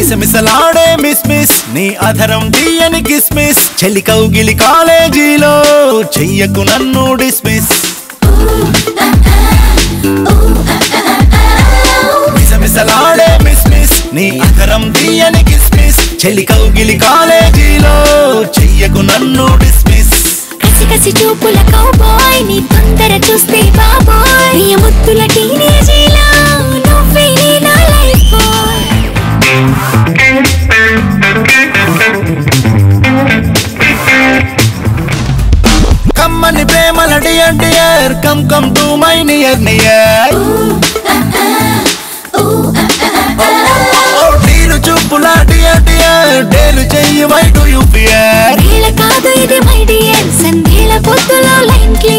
మిసమిసలాడే miss miss నీ అధరం తీయని కిస్మిస్ చెలి కౌగిలి కాలేజీలో చెయ్యకు నన్ను డిస్మిస్ మిసమిసలాడే మిస్ మిస్ నీ అధరం తీయని కిస్మిస్ చెలి కౌగిలి కాలేజీలో చెయ్యకు నన్ను డిస్మిస్ కసి కసి చూపుల కౌబాయ్ నీ తొందర చూస్తే బాబాయ్ నీ ముద్దుల టీనేజీలా నువ్వే నా లైఫ్ బాయ్ కమ్మని ప్రేమల dear dear come come to my near near డీలు చూపుల డియర్ డియర్ డేలు చెయ్యి వై డు యు ఫియర్ వేళ కాదు ఇది మై డియర్ సంధ్యల పొద్దులో లైన్ క్లియర్